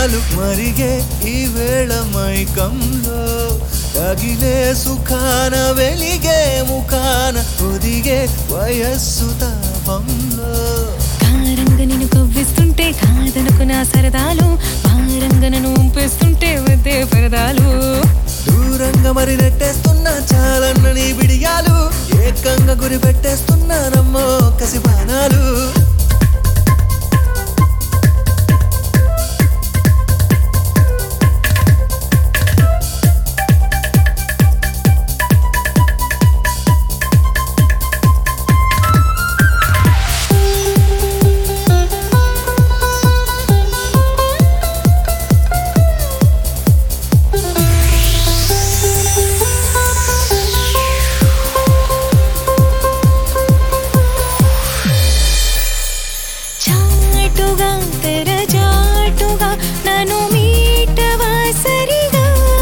పాలు మరిగే ఈ వేళ మైకంలో తగిలే సుఖాన వెలిగే ముఖాన ఒదిగే వయస్సు తాపంలో కారంగా నేను కవ్విస్తుంటే కాదనుకున్న సరదాలు భారంగా నన్ను ఉంపేస్తుంటే వద్దే పరదాలు దూరంగా మరి నెట్టేస్తున్నా చాలన్న నీ బిడియాలు ఏకంగా గురి పెట్టేస్తున్నానమ్మో కసి బాణాలు చాటుగా తెరచాటుగా నన్ను మీటవా సరిగా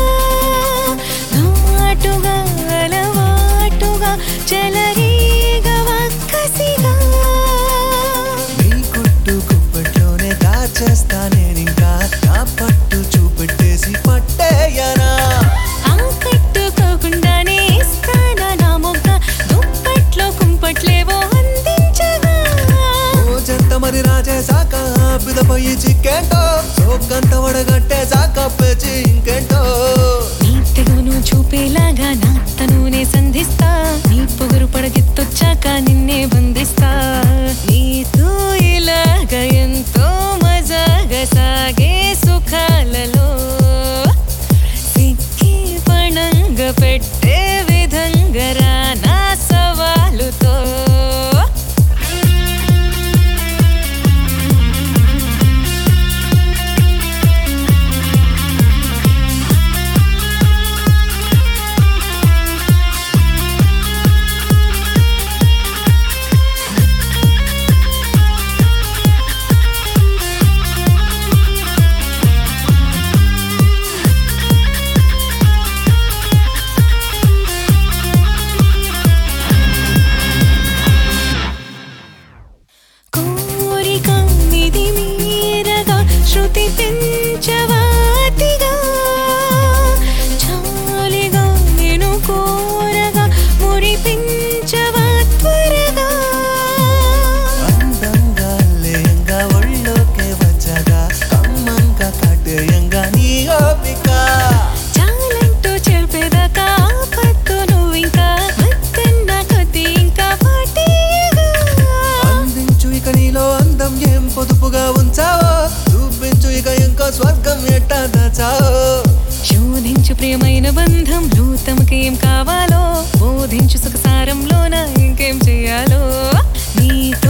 ఘాటుగా అలవాటుగా చెలరేగవా కసిగా నీ కుట్టు కుప్పట్లోనే దాచేస్తా నేనింకా నా పట్టు చూపెట్టేసి పట్టేయనా ఆ కట్టుకోకుండానే ఇస్తానా నా మొగ్గ దుప్పట్లో కుంపట్లేవో అందించగా రోజంత మరి రాజేశాక బిదపై చిక్కేంటో సోకంత వడగట్టేశాక పెచి ఇంకేంటో నీ తెగును చూపేలాగా నా తనునే సంధిస్తా నీ పొగరు పడగెత్తొచ్చాక నిన్నే బంధిస్తా నీతో ఇలాగ ఎంతో మజాగా సాగే సుఖాలలో సిక్కి పణంగ పెట్టే విధంగా రా నా సవాలుతో కోరిక నిధి మీరగా శృతి పెంచవాతిగా చాలిగా నేను కోరగా మురిపించవా త్వరగా అందంగా లేయంగా ఒళ్ళోకే వచ్చగా కమ్మంగా కట్టేయంగా నీ ఓపిక చాలంటూ చెప్పేదాకా ఆపద్దు నువ్వు ఇంకా వద్దన్న కొద్ది ఇంకా పాటేయగా అందించు ఇక నీలో అందం ఏం పొదుపుగా ఉంచావో చూపించు ఇక ఇంకో స్వర్గం ఎట్టా దాచావో శోధించు ప్రియమైన బంధంలో తమకేం కావాలో బోధించు సుఖసారంలోన ఇంకేం చెయ్యాలో నీ